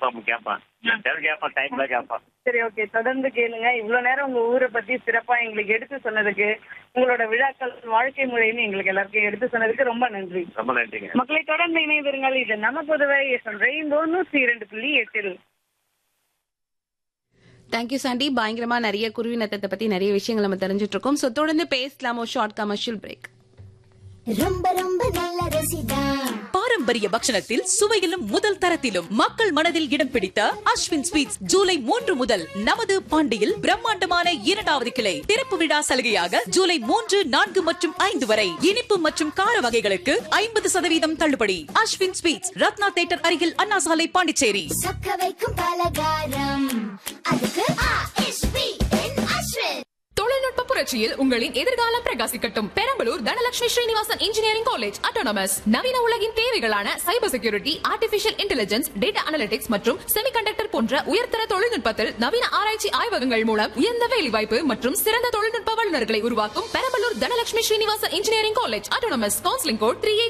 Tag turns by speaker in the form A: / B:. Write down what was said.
A: அப்பப்ப கேட்பேன் எப்பயாவது கேட்பேன் டைம்ல கேட்பேன்
B: சரி ஓகே தொடர்ந்து கேளுங்க இவ்வளவு நேரம் உங்க ஊரை பத்தி சிறப்பா எங்களுக்கு எடுத்து சொன்னதுக்கு உங்களோட விழாக்கள் வாழ்க்கை முறைன்னு எங்களுக்கு எல்லாருக்கும் எடுத்து சொன்னதுக்கு ரொம்ப நன்றி
A: ரொம்ப நன்றிங்க
B: மக்களை தொடர்ந்து இணைந்திருங்கள் இது நம்ம புதுவை ரெயின்போ நூற்றி இரண்டு புள்ளி எட்டில்
C: தேங்க்யூ சாண்டி பயங்கரமா நிறைய குருவி நத்தத்தை பத்தி நிறைய விஷயங்கள் நம்ம தெரிஞ்சுட்டு இருக்கோம் சோ தொடர்ந்து பேசலாமோ ஷார்ட் கமர்ஷியல் பிரேக்
D: ரொம்ப ரொம்ப நல்ல ருசிதா
E: பாரம்பரிய பக்ஷணத்தில் சுவையிலும் முதல் தரத்திலும் மக்கள் மனதில் இடம் பிடித்த அஸ்வின் ஸ்வீட்ஸ் ஜூலை மூன்று முதல் நமது பாண்டியில் பிரம்மாண்டமான இரண்டாவது கிளை திறப்பு விழா சலுகையாக ஜூலை மூன்று நான்கு மற்றும் ஐந்து வரை இனிப்பு மற்றும் கார வகைகளுக்கு ஐம்பது சதவீதம் தள்ளுபடி அஸ்வின் ஸ்வீட்ஸ் ரத்னா தேட்டர் அருகில் அண்ணா சாலை பாண்டிச்சேரி
D: சொக்க வைக்கும் பலகாரம் அதுக்கு ஆ.எஸ்.பி. என் அஸ்வின்
F: தொழில்நுட்ப புரட்சியில் உங்களின் எதிர்காலம் பிரகாசிக்கட்டும் Perambalur Dhanalakshmi Srinivasan engineering college autonomous நவீன உலகின் தேவைகளான cyber security artificial intelligence data analytics மற்றும் செமிகண்டக்டர் போன்ற உயர்தர தொழில்நுட்பத்தில் நவீன ஆராய்ச்சி ஆய்வகங்கள் மூலம் உயர்ந்த வேலைவாய்ப்பு மற்றும் சிறந்த தொழில்நுட்ப வல்லுநர்களை உருவாக்கும் Perambalur Dhanalakshmi Srinivasan engineering college autonomous counselling code three